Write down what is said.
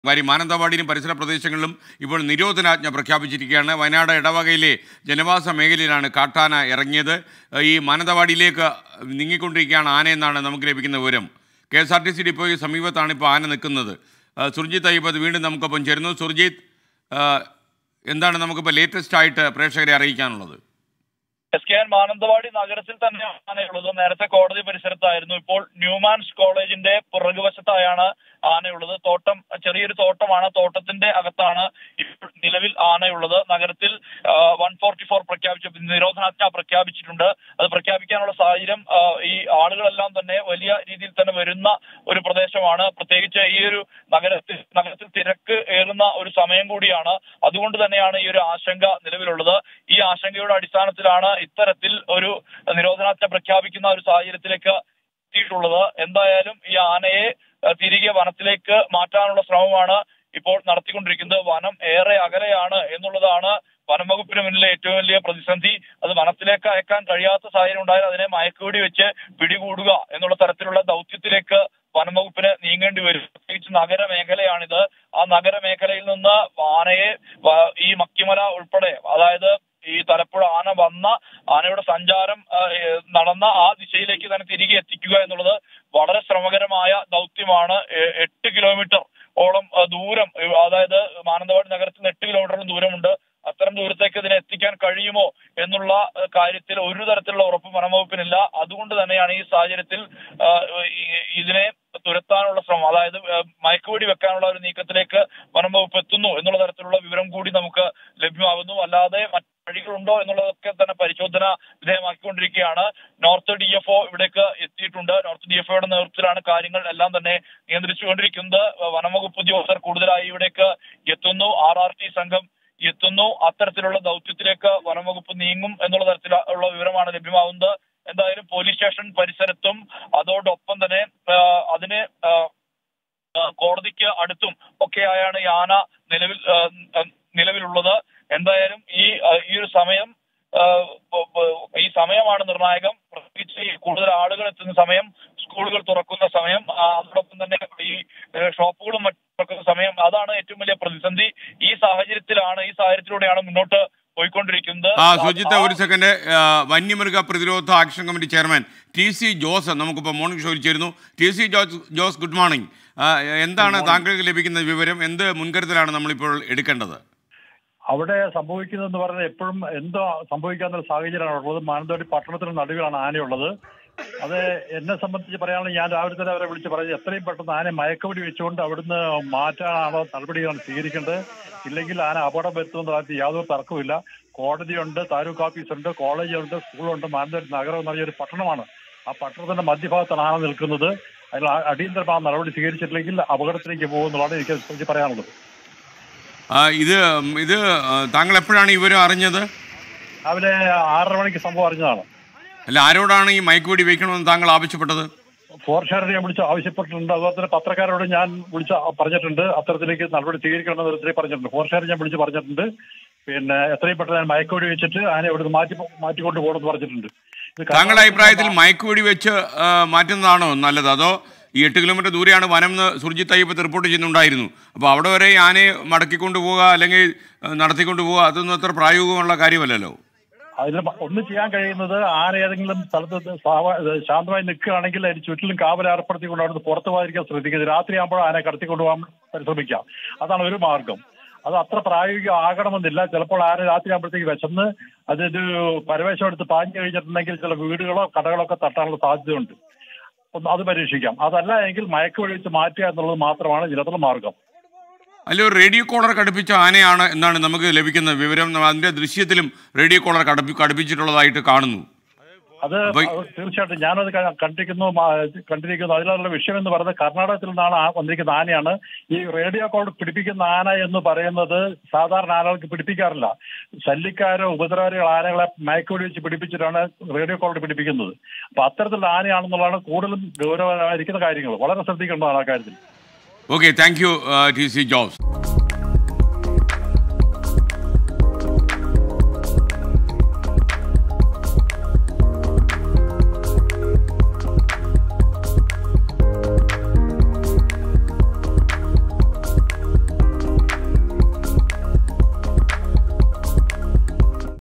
കാര്യം മാനന്തവാടിയിലും പരിസര പ്രദേശങ്ങളിലും ഇപ്പോൾ നിരോധനാജ്ഞ പ്രഖ്യാപിച്ചിരിക്കുകയാണ് വയനാട് ഇടവകയിലെ ജനവാസ മേഖലയിലാണ് കാട്ടാന ഇറങ്ങിയത് ഈ മാനന്തവാടിയിലേക്ക് നീങ്ങിക്കൊണ്ടിരിക്കുകയാണ് ആനയെന്നാണ് നമുക്ക് ലഭിക്കുന്ന വിവരം K S R T C ഡിപ്പോയ്ക്ക് സമീപത്താണ് ഇപ്പോൾ ആന നിൽക്കുന്നത് ആ, സുർജിത്ത് അയ്യപ്പത് വീണ്ടും നമുക്കൊപ്പം ചേരുന്നു സുർജിത്ത് ആ, എന്താണ് നമുക്കിപ്പോൾ ലേറ്റസ്റ്റ് ആയിട്ട് പ്രേക്ഷകരെ അറിയിക്കാനുള്ളത് എസ് കെ എൻ മാനന്തവാടി നഗരത്തിൽ തന്നെയാണ് ഉള്ളത് നേരത്തെ കോടതി പരിസരത്തായിരുന്നു ഇപ്പോൾ ന്യൂമാൻസ് കോളേജിന്റെ പുറകുവശത്തായാണ് ആനയുള്ളത് തോട്ടം ചെറിയൊരു തോട്ടമാണ് തോട്ടത്തിന്റെ അകത്താണ് ഇപ്പോൾ നിലവിൽ ആനയുള്ളത് നഗരത്തിൽ വൺ ഫോർട്ടി ഫോർ പ്രഖ്യാപിച്ച നിരോധനാജ്ഞ പ്രഖ്യാപിച്ചിട്ടുണ്ട് അത് പ്രഖ്യാപിക്കാനുള്ള സാഹചര്യം ആ, ഈ ആളുകളെല്ലാം തന്നെ വലിയ രീതിയിൽ തന്നെ വരുന്ന ഒരു പ്രദേശമാണ് പ്രത്യേകിച്ച് ഈ ഒരു നഗരത്തിൽ നഗരത്തിൽ തിരക്ക് ഏറുന്ന ഒരു സമയം കൂടിയാണ് അതുകൊണ്ട് തന്നെയാണ് ഈ ഒരു ആശങ്ക നിലവിലുള്ളത് ഈ ആശങ്കയുടെ അടിസ്ഥാനത്തിലാണ് ഇത്തരത്തിൽ ഒരു നിരോധനാജ്ഞ പ്രഖ്യാപിക്കുന്ന ഒരു സാഹചര്യത്തിലേക്ക് എത്തിയിട്ടുള്ളത് എന്തായാലും ഈ ആനയെ അഹ് തിരികെ വനത്തിലേക്ക് മാറ്റാനുള്ള ശ്രമമാണ് ഇപ്പോൾ നടത്തിക്കൊണ്ടിരിക്കുന്നത് വനം ഏറെ അകലെയാണ് എന്നുള്ളതാണ് വനം വകുപ്പിന് മുന്നിലെ ഏറ്റവും വലിയ പ്രതിസന്ധി അത് വനത്തിലേക്ക് അയക്കാൻ കഴിയാത്ത സാഹചര്യം ഉണ്ടായാൽ അതിനെ മയക്കുവെടി വെച്ച് പിടികൂടുക എന്നുള്ള തരത്തിലുള്ള ദൗത്യത്തിലേക്ക് വനം വകുപ്പിന് നീങ്ങേണ്ടി വരും പ്രത്യേകിച്ച് നഗര മേഖലയാണിത് ആ നഗര മേഖലയിൽ നിന്ന് ആനയെ വ- ഈ മക്കിമല ഉൾപ്പെടെ അതായത് ഈ തലപ്പുഴ ആന വന്ന ആനയുടെ സഞ്ചാരം ആ, ഏ, നടന്ന ആ ദിശയിലേക്ക് തന്നെ തിരികെ എത്തിക്കുക എന്നുള്ളത് വളരെ ശ്രമകരമായ ദൗത്യമാണ് എ- എട്ട് കിലോമീറ്റർ ഓളം ആ, ദൂരം ഏ, അതായത് മാനന്തവാടി നഗരത്തിൽ നിന്ന് എട്ട് കിലോമീറ്ററോളം ദൂരമുണ്ട് അത്തരം ദൂരത്തേക്ക് ഇതിനെ എത്തിക്കാൻ കഴിയുമോ എന്നുള്ള ആ, കാര്യത്തിൽ ഒരു തരത്തിലുള്ള ഉറപ്പ് വനംവകുപ്പിനില്ല അതുകൊണ്ട് തന്നെയാണ് ഈ സാഹചര്യത്തിൽ ആ, ഈ- ഇതിനെ തുരത്താനുള്ള ശ്രമം അതായത് ആ, മയക്കുവെടി വെക്കാനുള്ള ഒരു നീക്കത്തിലേക്ക് വനം വകുപ്പ് എത്തുന്നു എന്നുള്ള തരത്തിലുള്ള വിവരം കൂടി നമുക്ക് ലഭ്യമാകുന്നു അല്ലാതെ മറ്റു വഴികളുണ്ടോ എന്നുള്ളതൊക്കെ തന്നെ പരിശോധന വിധേയമാക്കിക്കൊണ്ടിരിക്കുകയാണ് നോർത്ത് ഡി എഫ് ഒ ഇവിടേക്ക് എത്തിയിട്ടുണ്ട് നോർത്ത് ഡി എഫ് ഒയുടെ നേതൃത്വത്തിലാണ് കാര്യങ്ങൾ എല്ലാം തന്നെ നിയന്ത്രിച്ചുകൊണ്ടിരിക്കുന്നത് വനംവകുപ്പ് ഉദ്യോഗസ്ഥർ കൂടുതലായി ഇവിടേക്ക് എത്തുന്നു ആർ ആർ ടി സംഘം എത്തുന്നു അത്തരത്തിലുള്ള ദൗത്യത്തിലേക്ക് വനംവകുപ്പ് നീങ്ങും എന്നുള്ള തരത്തിലുള്ള വിവരമാണ് ലഭ്യമാകുന്നത് എന്തായാലും പോലീസ് സ്റ്റേഷൻ പരിസരത്തും അതോടൊപ്പം തന്നെ ആ, അതിന് ആ, ആ, കോടതിക്ക് അടുത്തും ഒക്കെയായാണ് ഈ ആന നിലവിൽ ആ, ആ, നിലവിലുള്ളത് എന്തായാലും ഈ ആ, ഈ ഒരു സമയം ആ, പ- പ- ഈ സമയമാണ് നിർണായകം പ്രത്യേകിച്ച് ഈ കൂടുതൽ ആളുകൾ എത്തുന്ന സമയം സ്കൂളുകൾ തുറക്കുന്ന സമയം ആ, അതോടൊപ്പം തന്നെ ഈ ഏ, ഷോപ്പുകളും മറ്റും തുറക്കുന്ന സമയം അതാണ് ഏറ്റവും വലിയ പ്രതിസന്ധി ഈ സാഹചര്യത്തിലാണ് ഈ സാഹചര്യത്തിലൂടെയാണ് മുന്നോട്ട് പോയിക്കൊണ്ടിരിക്കുന്നത് ആ സുജിത്ത് ഒരു സെക്കൻഡ് ആ, വന്യമൃഗ പ്രതിരോധ action committee chairman T C Jose നമുക്കിപ്പോൾ മോർണിംഗ് ഷോയിൽ ചേരുന്നു T C Jose Jose good morning ആ, എന്താണ് താങ്കൾക്ക് ലഭിക്കുന്ന വിവരം എന്ത് മുൻകരുതലാണ് നമ്മളിപ്പോൾ എടുക്കേണ്ടത് അവിടെ സംഭവിക്കുന്നതെന്ന് പറഞ്ഞാൽ എപ്പോഴും എന്തോ സംഭവിക്കാവുന്ന സാഹചര്യമാണ് ഉള്ളത് മാനന്തവാടി പട്ടണത്തിന് നടുവിലാണ് ആനയുള്ളത് അത് എന്നെ സംബന്ധിച്ച് പറയുകയാണെങ്കിൽ ഞാൻ രാവിലെ തന്നെ അവരെ വിളിച്ച് പറഞ്ഞു എത്രയും പെട്ടെന്ന് ആനയെ മയക്കവടി വെച്ചുകൊണ്ട് അവിടുന്ന് മാറ്റാനാണോ നടപടിയാണ് സ്വീകരിക്കേണ്ടത് ഇല്ലെങ്കിൽ ആന അപകടം വരുത്തുമെന്ന കാര്യത്തിൽ യാതൊരു തർക്കവുമില്ല കോടതിയുണ്ട് താലൂക്ക് ഓഫീസുണ്ട് കോളേജുണ്ട് സ്കൂളുണ്ട് മാനന്തവാടി നഗരം എന്ന് പറഞ്ഞ ഒരു പട്ടണമാണ് ആ പട്ടണത്തിന്റെ മധ്യഭാഗത്താണ് ആന നിൽക്കുന്നത് അതിൽ ആ- അടിയന്തരമായ നടപടി സ്വീകരിച്ചിട്ടില്ലെങ്കിൽ അപകടത്തിലേക്ക് പോകുമെന്നുള്ളതാണ് എനിക്ക് സംബന്ധിച്ച് പറയാനുള്ളത് ആ, ഇത് ഇത് ആ, താങ്കൾ എപ്പോഴാണ് ഈ വിവരം അറിഞ്ഞത് രാവിലെ ആറര മണിക്ക് സംഭവം അറിഞ്ഞതാണ് അല്ല ആരോടാണ് ഈ മയക്കുവെടി വയ്ക്കണമെന്ന് താങ്കൾ ആവശ്യപ്പെട്ടത് ഫോർഷാറിനെ ഞാൻ വിളിച്ച് ആവശ്യപ്പെട്ടിട്ടുണ്ട് അതുപോലെ തന്നെ പത്രക്കാരോട് ഞാൻ വിളിച്ച് പറഞ്ഞിട്ടുണ്ട് അത്തരത്തിലേക്ക് നടപടി സ്വീകരിക്കണമെന്ന് ഓരോരുത്തരെ പറഞ്ഞിട്ടുണ്ട് ഫോർഷാറെ ഞാൻ വിളിച്ച് പറഞ്ഞിട്ടുണ്ട് പിന്നെ എത്രയും പെട്ടെന്ന് ഞാൻ മയക്കുവെടി വെച്ചിട്ട് ആനെ ഇവിടുന്ന് മാറ്റി മാറ്റിക്കൊണ്ട് പോകണമെന്ന് പറഞ്ഞിട്ടുണ്ട് ഇത് താങ്കളുടെ അഭിപ്രായത്തിൽ മയക്കുവെടി വെച്ച് ആ, മാറ്റുന്നതാണോ നല്ലത് അതോ ഈ എട്ട് കിലോമീറ്റർ ദൂരെയാണ് വനം എന്ന് സുർജിത്ത് അയ്യപ്പത്ത് റിപ്പോർട്ട് ചെയ്യുന്നുണ്ടായിരുന്നു അപ്പോൾ അവിടെ വരെ ഈ ആനയെ മടക്കിക്കൊണ്ട് പോവുക അല്ലെങ്കിൽ ആ, നടത്തിക്കൊണ്ട് പോവുക അതൊന്നും അത്ര പ്രായോഗികമുള്ള കാര്യമല്ലല്ലോ അതിൽ ഒന്ന് ചെയ്യാൻ കഴിയുന്നത് ആന ഏതെങ്കിലും സ്ഥലത്ത് സാവ- ഇത് ശാന്തമായി നിൽക്കുകയാണെങ്കിൽ അതിന് ചുറ്റിലും കാവൽ ഏർപ്പെടുത്തിക്കൊണ്ട് അവിടുന്ന് പുറത്തു പോകാതിരിക്കാൻ ശ്രദ്ധിക്കുന്നത് രാത്രിയാകുമ്പോൾ ആനയെ കടത്തിക്കൊണ്ട് പോകാൻ പരിശ്രമിക്കാം അതാണ് ഒരു മാർഗം അത് അത്ര പ്രായോഗികം ആകണമെന്നില്ല ചിലപ്പോൾ ആന രാത്രിയാകുമ്പോഴത്തേക്ക് വിശന്ന് അതൊരു പരവേശം എടുത്ത് പാഞ്ഞു കഴിഞ്ഞിട്ടുണ്ടെങ്കിൽ ചില വീടുകളോ കടകളോ ഒക്കെ തട്ടാനുള്ള സാധ്യതയുണ്ട് ഒന്ന് അത് പരീക്ഷിക്കാം അതല്ല എങ്കിൽ മയക്കുവഴി വെച്ച് മാറ്റുക എന്നുള്ളത് മാത്രമാണ് ഇതിനകത്തുള്ള മാർഗം അതിൽ ഒരു റേഡിയോ കോളർ ഘടിപ്പിച്ച ആനയാണ് എന്നാണ് നമുക്ക് ലഭിക്കുന്ന വിവരം അതിൻ്റെ ദൃശ്യത്തിലും റേഡിയോ കോളർ ഘടിപ്പി ഘടിപ്പിച്ചിട്ടുള്ളതായിട്ട് കാണുന്നു അത് അപ്പൊ- അത് തീർച്ചയായിട്ടും ഞാനത് ക- കണ്ടിരിക്കുന്നു മാ- കണ്ടിരിക്കുന്നു അതിലുള്ള വിഷയം എന്ന് പറയുന്നത് കർണാടകത്തിൽ നിന്നാണ് ആ വന്നിരിക്കുന്ന ആനയാണ് ഈ റേഡിയോ കോൾ പിടിപ്പിക്കുന്ന ആന എന്ന് പറയുന്നത് സാധാരണ ആനകൾക്ക് പിടിപ്പിക്കാറില്ല ശല്യക്കാരോ ഉപദ്രവകാരികൾ ആനകളെ മയക്കുവെടി വെച്ച് പിടിപ്പിച്ചിട്ടാണ് റേഡിയോ കോൾ പിടിപ്പിക്കുന്നത് അപ്പൊ അത്തരത്തിലുള്ള ആനയാണെന്നുള്ളതാണ് കൂടുതലും ഗൗരവമായിരിക്കുന്ന കാര്യങ്ങൾ വളരെ ശ്രദ്ധിക്കേണ്ടതാണ് ആ കാര്യത്തിൽ okay thank you T C Jose